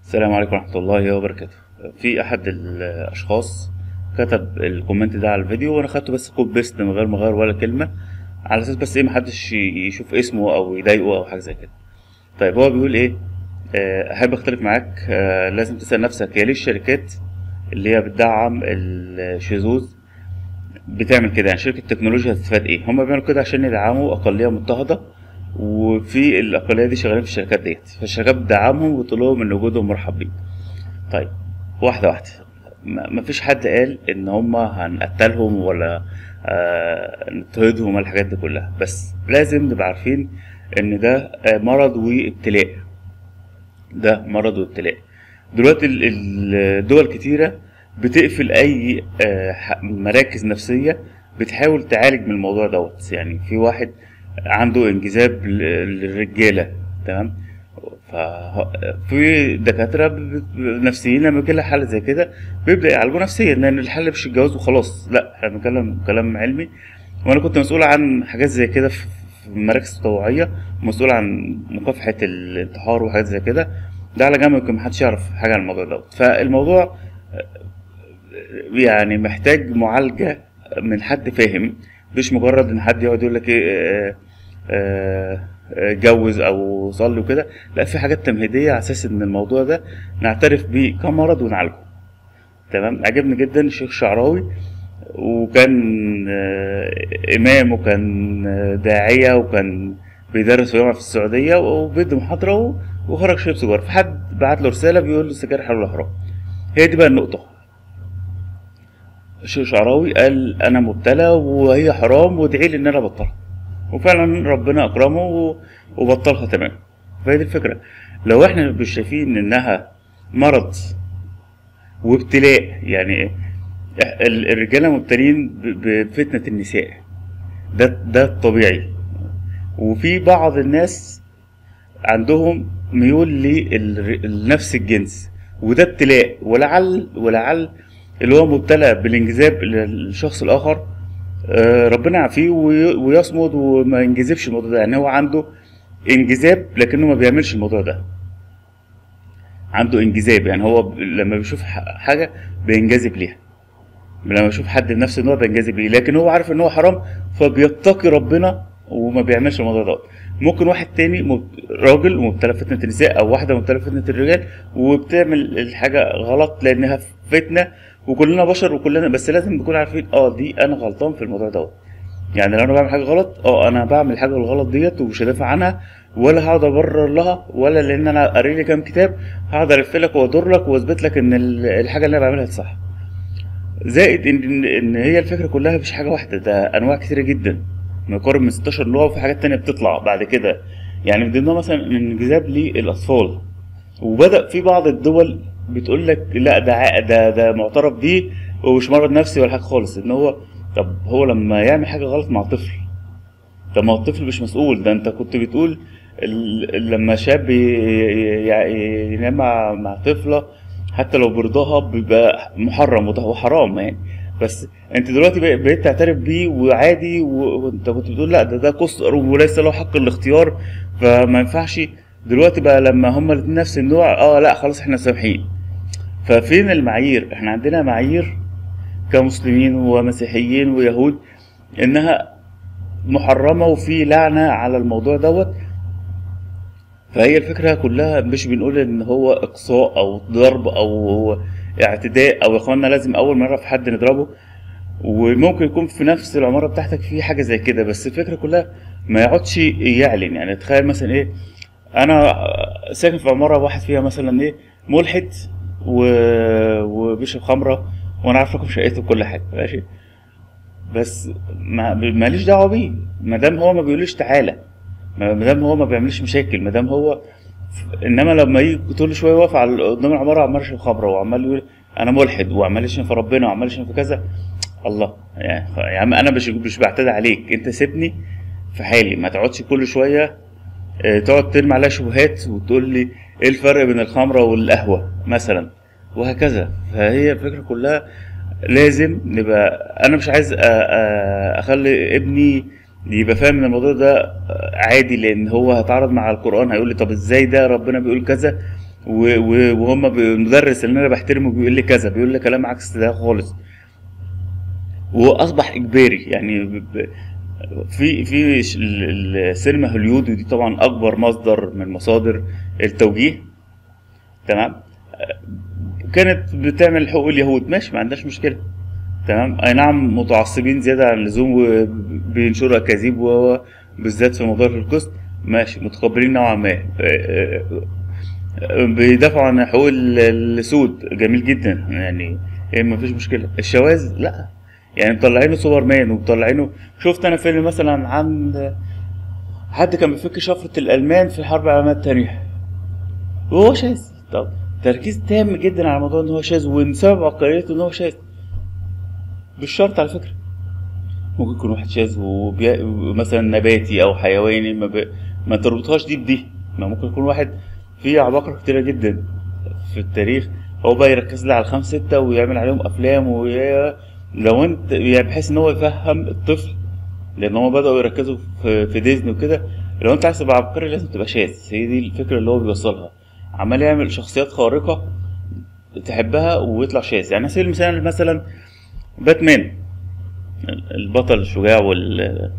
السلام عليكم ورحمة الله وبركاته في أحد الأشخاص كتب الكومنت ده على الفيديو وأنا خدته بس كوب بيست من غير ما أغير ولا كلمة على أساس بس إيه محدش ي- يشوف اسمه أو يضايقه أو حاجة زي كده طيب هو بيقول إيه آه، أحب أختلف معاك آه، لازم تسأل نفسك هي ليه الشركات اللي هي بتدعم الشذوذ بتعمل كده يعني شركة تكنولوجيا هتستفاد إيه هما بيعملوا كده عشان يدعموا أقلية مضطهدة وفي الأقلية دي شغالين في الشركات ديت فالشركات بتدعمهم وتقول لهم إن وجودهم مرحب بيهم طيب واحدة واحدة ما ما فيش حد قال ان هما هنقتلهم ولا آه نضطهدهم ولا الحاجات دي كلها بس لازم نبقى عارفين ان ده آه مرض وابتلاء ده مرض وابتلاء دلوقتي ال- ال- الدول كتيرة بتقفل اي آه ح- مراكز نفسية بتحاول تعالج من الموضوع دوت يعني في واحد عنده انجذاب ل- للرجالة تمام ففي دكاترة ب- ب- نفسيين لما يجي لها حالة زي كده بيبدأ يعالجوا نفسيا لأن الحل مش الجواز وخلاص لا احنا بنتكلم كلام علمي وأنا كنت مسؤول عن حاجات زي كده في في مراكز تطوعية مسؤول عن مكافحة الانتحار وحاجات زي كده ده على جنب يمكن محدش يعرف حاجة عن الموضوع دوت فالموضوع يعني محتاج معالجة من حد فاهم مش مجرد ان حد يقعد يقول لك ايه آه، آه، آه، جوز او صلي وكده لا في حاجات تمهيدية على اساس ان الموضوع ده نعترف بيه كمرض ونعالجه تمام عجبني جدا الشيخ شعراوي وكان آه، امام وكان آه، داعية وكان بيدرس في جامعة في السعودية وبيدي محاضرة و- وخرج شرب سيجارة فحد بعت له رسالة بيقول له السجاير حلال ولا حرام هي دي بقى النقطة الشيخ شعراوي قال انا مبتلى وهي حرام وادعي لي ان انا ابطلها وفعلا ربنا اكرمه و- وبطلها تمام فهي دي الفكره لو احنا مش شايفين انها مرض وابتلاء يعني ال- الرجاله مبتلين ب- بفتنه النساء ده ده الطبيعي وفي بعض الناس عندهم ميول لنفس الجنس وده ابتلاء ولعل ولعل اللي هو مبتلى بالانجذاب للشخص الاخر آه، ربنا يعافيه وي- ويصمد وما ينجذبش الموضوع ده يعني هو عنده انجذاب لكنه ما بيعملش الموضوع ده عنده انجذاب يعني هو ب- لما بيشوف ح- حاجه بينجذب ليها لما بيشوف حد بنفس النوع بينجذب ليه لكن هو عارف ان هو حرام فبيتقي ربنا وما بيعملش الموضوع ده ممكن واحد تاني مب- راجل ومبتلى بفتنة النساء او واحدة مبتلى فتنة الرجال وبتعمل الحاجة غلط لانها فتنة وكلنا بشر وكلنا بس لازم نكون عارفين اه دي انا غلطان في الموضوع دوت يعني لو انا بعمل حاجة غلط اه انا بعمل الحاجة الغلط ديت ومش هدافع عنها ولا هقعد ابرر لها ولا لان انا قاري لي كام كتاب هقعد الف لك واضر لك واثبت لك ان ال- الحاجة اللي انا بعملها دي صح زائد ان ان هي الفكره كلها مش حاجه واحده ده انواع كتيره جدا مقارب من 16 نوع وفي حاجات تانية بتطلع بعد كده يعني من ضمنها مثلا الانجذاب للاطفال وبدا في بعض الدول بتقول لك لا ده ع- ده ده معترف بيه ومش مرض نفسي ولا حاجه خالص ان هو طب هو لما يعمل حاجه غلط مع طفل طب ما هو الطفل مش مسؤول ده انت كنت بتقول ال- لما شاب ي- ي- ينام مع مع طفله حتى لو برضاها بيبقى محرم وده هو حرام يعني بس انت دلوقتي بقى- بقيت تعترف بيه وعادي و- وانت كنت بتقول لا ده ده قصر وليس له حق الاختيار فما ينفعش دلوقتي بقى لما هما الاتنين نفس النوع اه لا خلاص احنا سامحين ففين المعايير احنا عندنا معايير كمسلمين ومسيحيين ويهود انها محرمه وفي لعنه على الموضوع دوت فهي الفكره كلها مش بنقول ان هو اقصاء او ضرب او اعتداء او يا اخوانا لازم اول ما نعرف حد نضربه وممكن يكون في نفس العماره بتاعتك في حاجه زي كده بس الفكره كلها ما يقعدش يعلن يعني تخيل مثلا ايه انا ساكن في عماره واحد فيها مثلا ايه ملحد و... وبيشرب خمره وانا عارف رقم شقته وكل حاجه ماشي بس ما ماليش دعوه بيه ما دام هو ما بيقوليش تعالى ما دام هو ما بيعملش مشاكل ما دام هو انما لما يجي كل شويه واقف على قدام العماره عمال يشرب خمره وعمال يقول انا ملحد وعمال يشتم في ربنا وعمال يشتم في كذا الله يعني يا عم انا مش مش بعتدي عليك انت سيبني في حالي ما تقعدش كل شويه آه، تقعد ترمي عليها شبهات وتقول لي ايه الفرق بين الخمره والقهوه مثلا وهكذا فهي الفكره كلها لازم نبقى انا مش عايز أ- أ- اخلي ابني يبقى فاهم ان الموضوع ده عادي لان هو هيتعارض مع القران هيقول لي طب ازاي ده ربنا بيقول كذا و- و- وهم ب- المدرس اللي انا بحترمه بيقول لي كذا بيقول لي كلام عكس ده خالص واصبح اجباري يعني ب- ب- في في ش- ال- السينما هوليود ودي طبعا اكبر مصدر من مصادر التوجيه تمام كانت بتعمل حقوق اليهود ماشي ما عندهاش مشكله تمام اي نعم متعصبين زياده عن اللزوم وبينشروا اكاذيب و بالذات في موضوع القسط ماشي متقبلين نوعا ما آه، آه، آه، بيدافعوا عن حقوق ال- السود جميل جدا يعني إيه ما فيش مشكله الشواذ لا يعني مطلعينه سوبرمان ومطلعينه شفت انا فيلم مثلا عن حد كان بيفك شفره الالمان في الحرب العالميه الثانيه وهو شاذ طب تركيز تام جدا على موضوع ان هو شاذ وسبب عبقريته ان هو شاذ مش شرط على فكره ممكن يكون واحد شاذ وبي... مثلا نباتي او حيواني ما, ب... ما تربطهاش دي بدي ما ممكن يكون واحد فيه عباقرة كتيرة جدا في التاريخ هو بقى يركز لي على الخمس ستة ويعمل عليهم أفلام وي... لو أنت يعني بحيث إن هو يفهم الطفل لأن هم بدأوا يركزوا في, في ديزني وكده لو أنت عايز تبقى عبقري لازم تبقى شاذ هي دي الفكرة اللي هو بيوصلها عمال يعمل شخصيات خارقة تحبها ويطلع شاذ يعني على سبيل المثال مثلا باتمان البطل الشجاع وال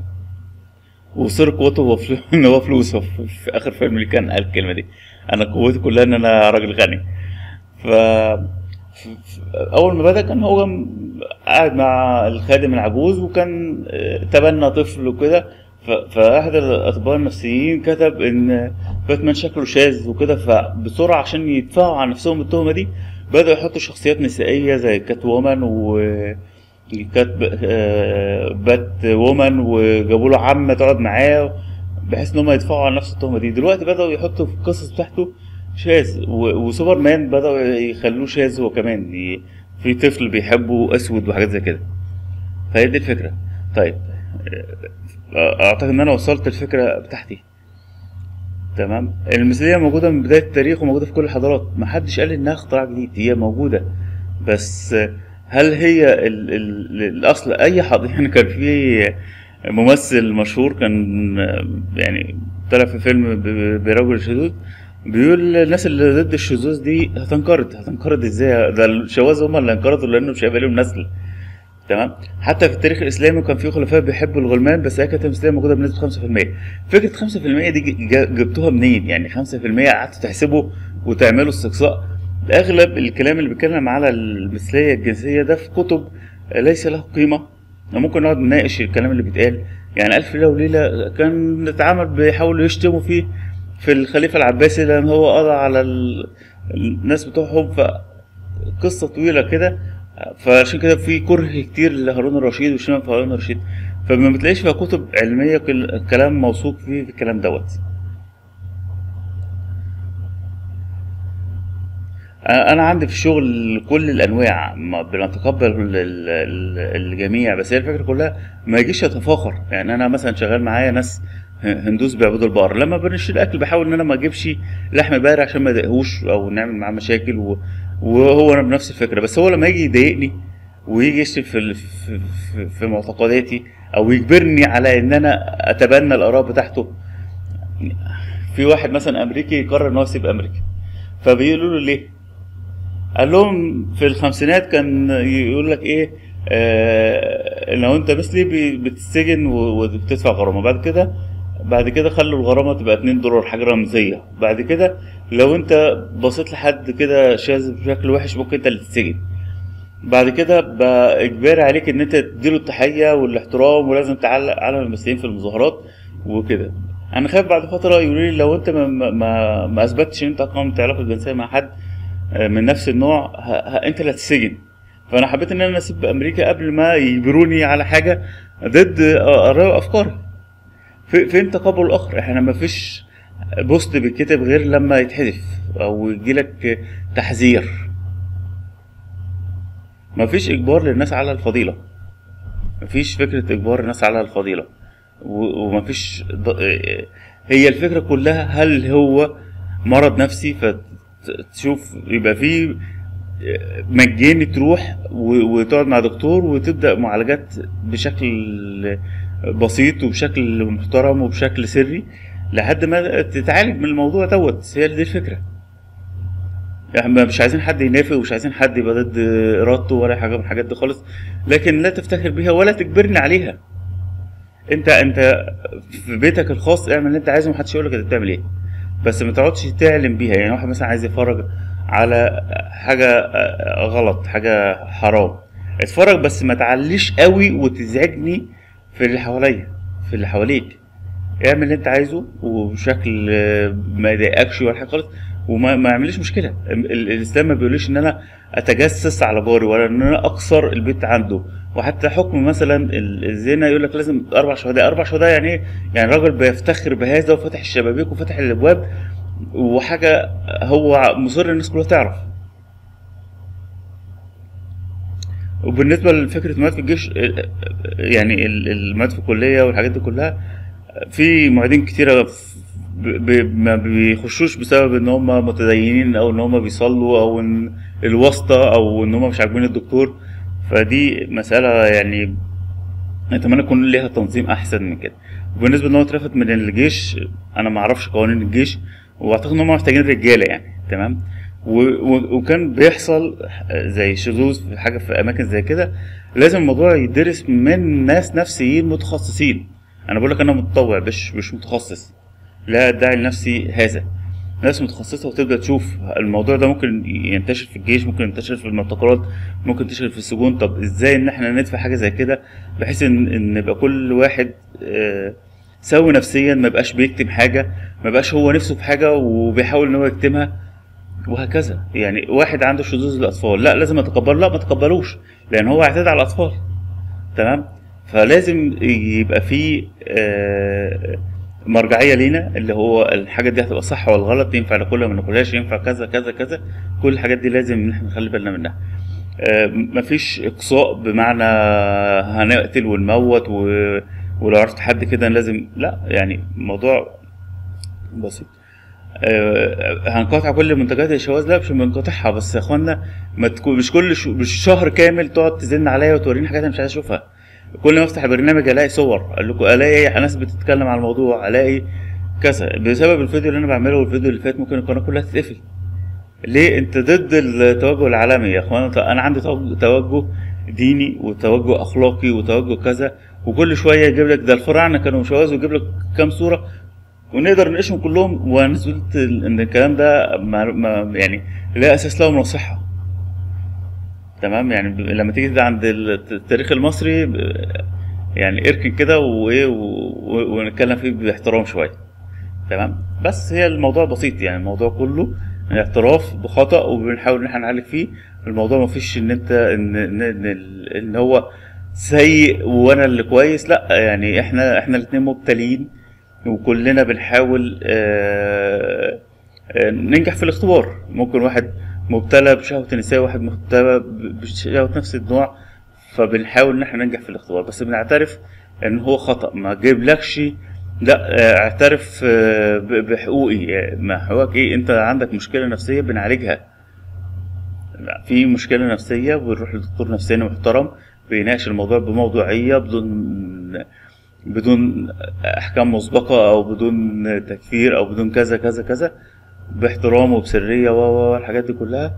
وسر قوته هو فلو... ان هو فلوس هو في في اخر فيلم اللي كان قال الكلمه دي انا قوتي كلها ان انا راجل غني ف ف- ف- اول ما بدا كان هو م- قاعد مع الخادم العجوز وكان آه، تبنى طفل وكده ف- فاحد الاطباء النفسيين كتب ان باتمان شكله شاذ وكده فبسرعه عشان يدفعوا عن نفسهم التهمه دي بدأوا يحطوا شخصيات نسائية زي كات وومن و كات ب- آه، بات وومن وجابوا له عمة تقعد معاه بحيث ان هم يدفعوا عن نفس التهمة دي دلوقتي بدأوا يحطوا في القصص بتاعته شاذ و- وسوبرمان بدأوا يخلوه شاذ هو كمان ي- في طفل بيحبه اسود وحاجات زي كده فهي دي الفكرة طيب آه، اعتقد ان انا وصلت الفكرة بتاعتي تمام المثلية موجودة من بداية التاريخ وموجودة في كل الحضارات محدش قال انها اختراع جديد هي موجودة بس هل هي ال ال الاصل اي حضارة يعني كان في ممثل مشهور كان يعني طلع في فيلم ب- برجل الشذوذ بيقول الناس اللي ضد الشذوذ دي هتنقرض هتنقرض ازاي ده الشواذ هم اللي انقرضوا لانه مش هيبقى لهم نسل تمام حتى في التاريخ الاسلامي كان في خلفاء بيحبوا الغلمان بس هي كانت المثليه موجوده بنسبه 5% فكره 5% دي ج- ج- جبتوها منين يعني 5% قعدتوا تحسبوا وتعملوا استقصاء اغلب الكلام اللي بيتكلم على المثليه الجنسيه ده في كتب ليس له قيمه ممكن نقعد نناقش الكلام اللي بيتقال يعني الف ليله وليله كان اتعمل بيحاولوا يشتموا فيه في الخليفه العباسي لان هو قضى على ال- الناس بتوعهم فقصه طويله كده فعشان كده في كره كتير لهارون الرشيد والشمال في هارون الرشيد فما بتلاقيش فيها كتب علميه كل- كلام موثوق فيه في الكلام دوت انا عندي في الشغل كل الانواع ما بنتقبل ال- ال- الجميع بس هي الفكره كلها ما يجيش يتفاخر يعني انا مثلا شغال معايا ناس هندوس بيعبدوا البقر لما بنشيل الاكل بحاول ان انا ما اجيبش لحم بقري عشان ما يضايقهوش او نعمل معاه مشاكل و... وهو انا بنفس الفكره بس هو لما يجي يضايقني ويجي يشتم في ال- في, في, في معتقداتي او يجبرني على ان انا اتبنى الاراء بتاعته في واحد مثلا امريكي قرر ان هو يسيب امريكا فبيقولوا له ليه قال لهم في الخمسينات كان يقول لك ايه آه لو انت مثلي بي- بتتسجن و- وبتدفع غرامه بعد كده بعد كده خلوا الغرامه تبقى 2 دولار حاجه رمزيه بعد كده لو انت بصيت لحد كده شاذ بشكل وحش ممكن انت اللي تتسجن بعد كده بقى اجباري عليك ان انت تديله التحيه والاحترام ولازم تعلق علم المسيحيين في المظاهرات وكده انا خايف بعد فتره يقولوا لي لو انت ما ما, ما, ما اثبتش ان انت اقمت علاقه جنسيه مع حد آه، من نفس النوع ه... ه... انت اللي هتسجن فانا حبيت ان انا اسيب امريكا قبل ما يجبروني على حاجه ضد آه، اراء وافكاري في... فين تقبل الاخر احنا ما فيش بوست بيتكتب غير لما يتحذف او يجيلك تحذير ما فيش اجبار للناس على الفضيله ما فيش فكره اجبار الناس على الفضيله و... وما فيش ض... آه، هي الفكره كلها هل هو مرض نفسي فتشوف يبقى فيه مجاني تروح و- وتقعد مع دكتور وتبدا معالجات بشكل بسيط وبشكل محترم وبشكل سري لحد ما تتعالج من الموضوع دوت هي دي الفكره يعني ما- مش عايزين حد ينافق ومش عايزين حد يبقى ضد ارادته ولا حاجه من الحاجات دي خالص لكن لا تفتخر بيها ولا تجبرني عليها انت انت في بيتك الخاص اعمل اللي انت عايزه محدش يقول لك انت بتعمل ايه بس ما تقعدش تعلم بيها يعني واحد مثلا عايز يتفرج على حاجه غلط حاجه حرام اتفرج بس ما تعليش قوي وتزعجني في اللي حواليا في اللي حواليك اعمل اللي انت عايزه وبشكل آه، ما يضايقكش ولا حاجه خالص وما ما يعمليش مشكله ال- ال- الاسلام ما بيقوليش ان انا اتجسس على جاري ولا ان انا اكسر البيت عنده وحتى حكم مثلا ال- الزنا يقول لك لازم اربع شهداء اربع شهداء يعني ايه يعني راجل بيفتخر بهذا وفتح الشبابيك وفتح الابواب وحاجه هو مصر الناس كلها تعرف وبالنسبه لفكره المواد في الجيش آه، يعني ال- المواد في الكليه والحاجات دي كلها في معيدين كتيرة ف- ب- ب- ما بيخشوش بسبب ان هم متدينين او ان هم بيصلوا او ان الواسطة او ان هم مش عاجبين الدكتور فدي مسألة يعني اتمنى يكون ليها تنظيم احسن من كده وبالنسبة ان هو اترفد من الجيش انا ما اعرفش قوانين الجيش واعتقد ان هم محتاجين رجالة يعني تمام و- و- وكان بيحصل زي شذوذ في حاجة في اماكن زي كده لازم الموضوع يدرس من ناس نفسيين متخصصين انا بقول لك انا متطوع مش مش متخصص لا ادعي لنفسي هذا ناس متخصصه وتبدا تشوف الموضوع ده ممكن ينتشر في الجيش ممكن ينتشر في المعتقلات ممكن ينتشر في السجون طب ازاي ان احنا ندفع حاجه زي كده بحيث ان ان يبقى كل واحد آه، سوي نفسيا ما يبقاش بيكتم حاجه ما يبقاش هو نفسه في حاجه وبيحاول ان هو يكتمها وهكذا يعني واحد عنده شذوذ للاطفال لا لازم اتقبله لا ما تقبلوش لان هو اعتدى على الاطفال تمام فلازم يبقى في آه، مرجعيه لينا اللي هو الحاجه دي هتبقى صح ولا غلط ينفع ناكلها ما ناكلهاش ينفع كذا كذا كذا كل الحاجات دي لازم ان احنا نخلي بالنا منها آه، مفيش اقصاء بمعنى هنقتل ونموت و... ولو عرفت حد كده لازم لا يعني موضوع بسيط آه، هنقاطع كل منتجات الشواذ لا مش بنقاطعها بس يا اخوانا ما تكون مش كل ش... مش شهر كامل تقعد تزن عليا وتوريني حاجات انا مش عايز اشوفها كل ما افتح برنامج الاقي صور اقول لكم الاقي ناس بتتكلم على الموضوع الاقي كذا بسبب الفيديو اللي انا بعمله والفيديو اللي فات ممكن القناه كلها تتقفل ليه انت ضد التوجه العالمي يا اخوانا طب انا عندي توجه- توجه ديني وتوجه اخلاقي وتوجه كذا وكل شويه يجيب لك ده الفراعنه كانوا شواذ ويجيب لك كام صوره ونقدر نناقشهم كلهم ونثبت ان الكلام ده ما ما يعني لا اساس له من الصحه تمام يعني ب- لما تيجي ده عند الت- التاريخ المصري ب- يعني اركن كده وايه و- و- ونتكلم فيه باحترام شويه تمام بس هي الموضوع بسيط يعني الموضوع كله اعتراف بخطأ وبنحاول ان احنا نعالج فيه الموضوع ما فيش ان انت ان ان, إن, ال- إن هو سيء وانا اللي كويس لا يعني احنا احنا الاثنين مبتلين وكلنا بنحاول آه، آه، ننجح في الاختبار ممكن واحد مبتلى بشهوة النساء وواحد مبتلى ب- بشهوة نفس النوع فبنحاول ان احنا ننجح في الاختبار بس بنعترف ان هو خطأ ما جيبلكش لا آه، اعترف آه، ب- بحقوقي آه، ما حقوقك ايه انت عندك مشكلة نفسية بنعالجها لا، في مشكلة نفسية بنروح لدكتور نفساني محترم بيناقش الموضوع بموضوعية بدون بدون احكام مسبقة او بدون تكفير او بدون كذا كذا كذا باحترام وبسرية و و- والحاجات دي كلها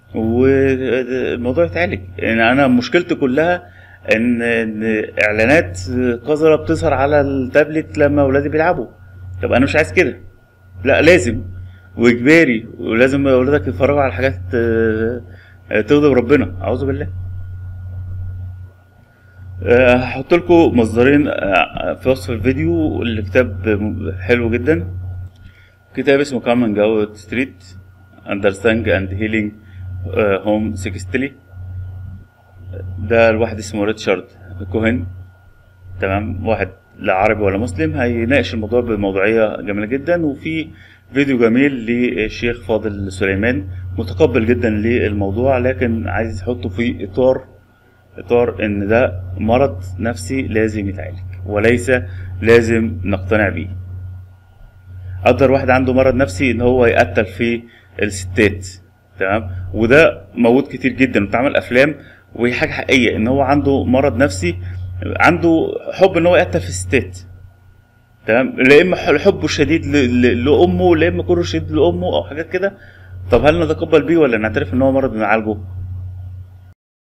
والموضوع يتعالج يعني انا مشكلتي كلها ان ان اعلانات قذرة بتظهر على التابلت لما اولادي بيلعبوا طب انا مش عايز كده لا لازم واجباري ولازم اولادك يتفرجوا على حاجات آه، آه، تغضب ربنا اعوذ بالله آه، هحط لكم مصدرين آه، في وصف الفيديو الكتاب م- حلو جدا كتاب اسمه كامن اوت ستريت اندرستاند اند هيلينج هوم سيكستلي ده الواحد اسمه ريتشارد كوهن تمام واحد لا عربي ولا مسلم هيناقش الموضوع بموضوعية جميلة جدا وفي فيديو جميل للشيخ فاضل سليمان متقبل جدا للموضوع لكن عايز يحطه في اطار اطار ان ده مرض نفسي لازم يتعالج وليس لازم نقتنع بيه اقدر واحد عنده مرض نفسي ان هو يقتل في الستات تمام وده موجود كتير جدا واتعمل افلام وهي حاجه حقيقيه ان هو عنده مرض نفسي عنده حب ان هو يقتل في الستات تمام لا اما ح- حبه الشديد ل- ل- لامه لا اما كره شديد لامه او حاجات كده طب هل نتقبل بيه ولا نعترف ان هو مرض ونعالجه